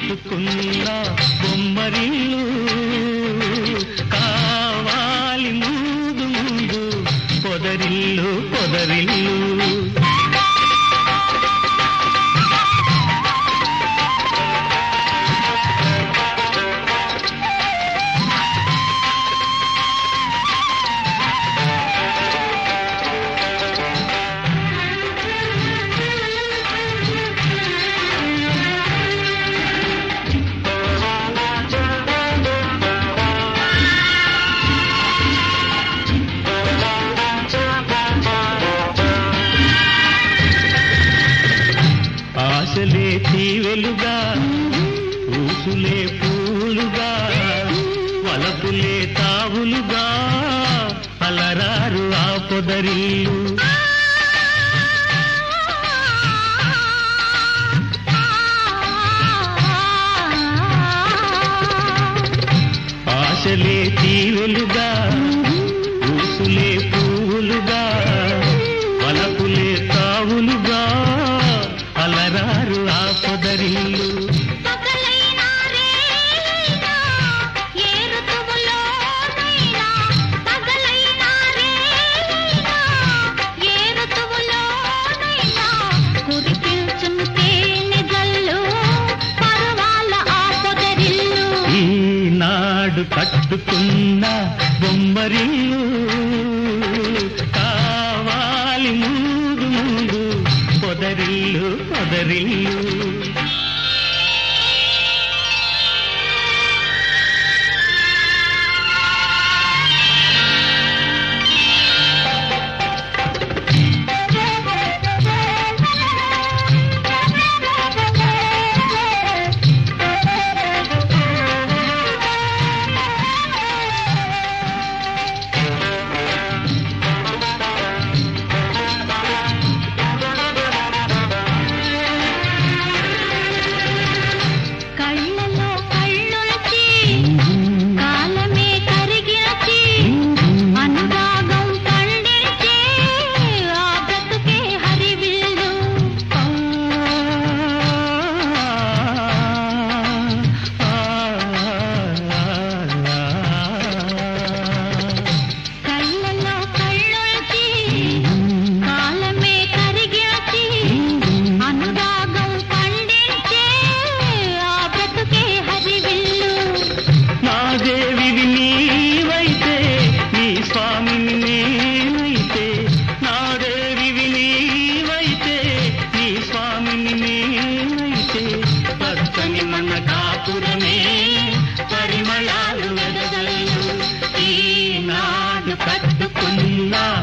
కట్టుకున్న బొమ్మరిల్లు కావాలి ముందు ముందు పొదరిల్లు పొదరిల్లు ఆశలే తీవెలుగా ఊసులే పూలుగా వలపులే తావులుగా అలరారు ఆ పొదరిల్లు ఆశలే తీవెలుగా ఊసులే పువ్వులుగా వలపులే తావులుగా అలరారు ఆ పొదరిల్లు పగలైనా రేయినా ఏ ఋతువులోనైనా పగలైనా రేయినా ఏ ఋతువులోనైనా కురిపించును తేనె జల్లు పర్వాల ఆ పొదరిల్లు ఈనాడు కట్టుకున్న బొమ్మరిల్లు కావాలి ముందు ముందు పొదరిల్లు పొదరిల్లు కళ్ళలో కళ్ళుంచి కాలమే కరిగినచి అనురాగం పండించే ఆ బ్రతుకే హరివిల్లు కళ్ళలో కళ్ళుంచి కాలమే కరిగినచి అనురాగం పండించే ఆ బ్రతుకే హరివిల్లు నా దేవివి నీవైతే నీ స్వామిని నేనైతే నా దేవివి నీవైతే నీ స్వామిని నేనైతే పచ్చని మన కాపురమే పరిమళాలు వెదజల్లు ఈనాడు కట్టుకున్న